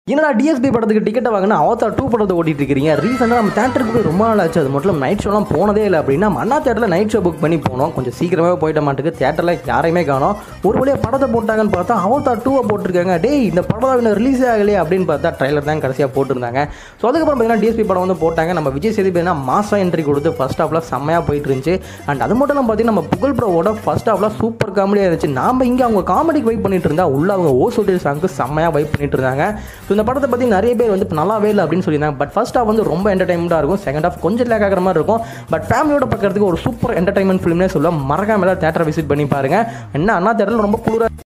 என்னடா டிஎஸ்பி படத்துக்கு டிக்கெட்டை வாங்கினா அவதார் டூ படத்தை ஓட்டிட்டு இருக்கிறீங்க ரீசெண்டாக நம்ம தேட்டருக்கு போய் ரொம்ப நாள் ஆச்சு அது மட்டும் நைட் ஷோலாம் போனதே இல்லை அப்படின்னா நம்ம அண்ணா தேட்டரில் நைட் ஷோ புக் பண்ணி போனோம் கொஞ்சம் சீக்கிரமாகவே போயிட்ட மாட்டுக்கு தேட்டரில் யாரையுமே காணோம் ஒரு வழியாக படத்தை போட்டாங்கன்னு பார்த்தா அவதார் டூவை போட்டிருக்காங்க டேய் இந்த படம் இன்னும் ரிலீஸ் ஆகலையே அப்படின்னு பார்த்தா ட்ரைலர் தான் கடைசியாக போட்டிருந்தாங்க ஸோ அதுக்கப்புறம் பார்த்தீங்கன்னா டிஎஸ்பி படம் வந்து போட்டாங்க நம்ம விஜய் சேதுபதினா மாசம் என்ட்ரி கொடுத்து ஃபர்ஸ்ட் ஹாஃபில் செம்மையாக போயிட்டு இருந்துச்சு அண்ட் அது மட்டும் இல்லாமல் பார்த்தீங்கன்னா நம்ம புகழ் ப்ரோவோட ஃபர்ஸ்ட் ஹாஃபில் சூப்பர் காமெடியாக இருந்துச்சு நாம இங்கே அவங்க காமெடிக்கு வைப் பண்ணிட்டு இருந்தா உள்ள அவங்க ஓ சொல்லிட்டு சாங்க்கு செம்மையாக வைப் பண்ணிட்டு இருந்தாங்க ஸோ இந்த படத்தை பற்றி நிறைய பேர் வந்து இப்ப நல்லாவே இல்லை அப்படின்னு சொல்லியிருந்தாங்க பட் ஃபர்ஸ்ட் ஹாஃப் வந்து ரொம்ப என்டர்டைன்மெண்ட்டாக இருக்கும் செகண்ட் ஹாஃப் கொஞ்சம் லேக் ஆகிற மாதிரி இருக்கும் பட் ஃபேமிலியோட பார்க்கறதுக்கு ஒரு சூப்பர் என்டர்டைன்மெண்ட் ஃபிலிம்னே சொல்ல மறக்காம தேட்டரை விசிட் பண்ணி பாருங்க என்ன அண்ணா தேட்டரில் ரொம்ப குளிராக